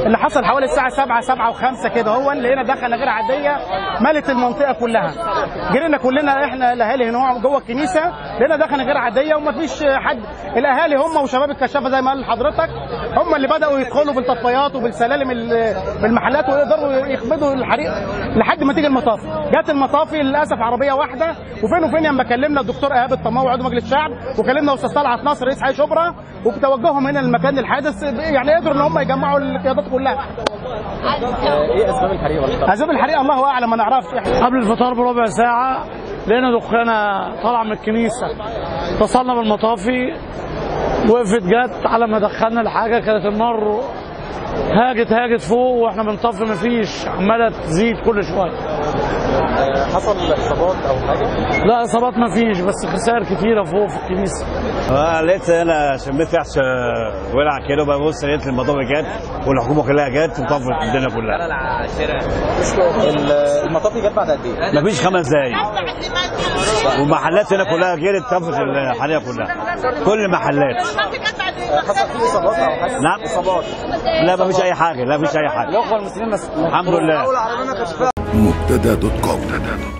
اللي حصل حوالي الساعه 7 7 و5 كده هو لقينا دخله غير عاديه ملت المنطقه كلها جرينا كلنا احنا الاهالي هنا جوه الكنيسه لقينا دخله غير عاديه ومفيش حد الاهالي هم وشباب الكشافه زي ما قال لحضرتك هم اللي بداوا يدخلوا بالتطفيات وبالسلالم ال- بالمحلات ويقدروا يخمدوا الحريق لحد ما تيجي المطافي جت المطافي للاسف عربيه واحده وفين وفين لما كلمنا الدكتور ايهاب الطماوي عضو مجلس الشعب وكلمنا استاذ طلعت نصر رئيس حي شبرا وبتوجههم هنا للمكان الحادث يعني قدروا ان هم يجمعوا القيادات كلها ايه اسباب الحريق ولا اسباب الحريق الله اعلم ما نعرفش قبل الفطار بربع ساعة لقينا دخانة طالعة من الكنيسة اتصلنا بالمطافي وقفت جت على ما دخلنا الحاجة كانت النار هاجت هاجت فوق واحنا بنطفي مفيش عمالة تزيد كل شوية حصل اصابات او حاجه لا اصابات مفيش بس خسائر كتيرة فوق في الكنيسة اه لقيت انا شميت فحش آه، ولع كده ببص لقيت المطافي جت والحكومه كلها جت وطفت الدنيا كلها ال- المطافي جت بعد قد ايه؟ مفيش خمس دقايق والمحلات هنا كلها جرت طفت الحريقه كلها كل المحلات حصل فيه اصابات او حاجه؟ نعم اصابات لا مفيش اي حاجه لا مفيش اي حاجه الاخوه المسلمين بس الحمد لله مبتدا دوت كوم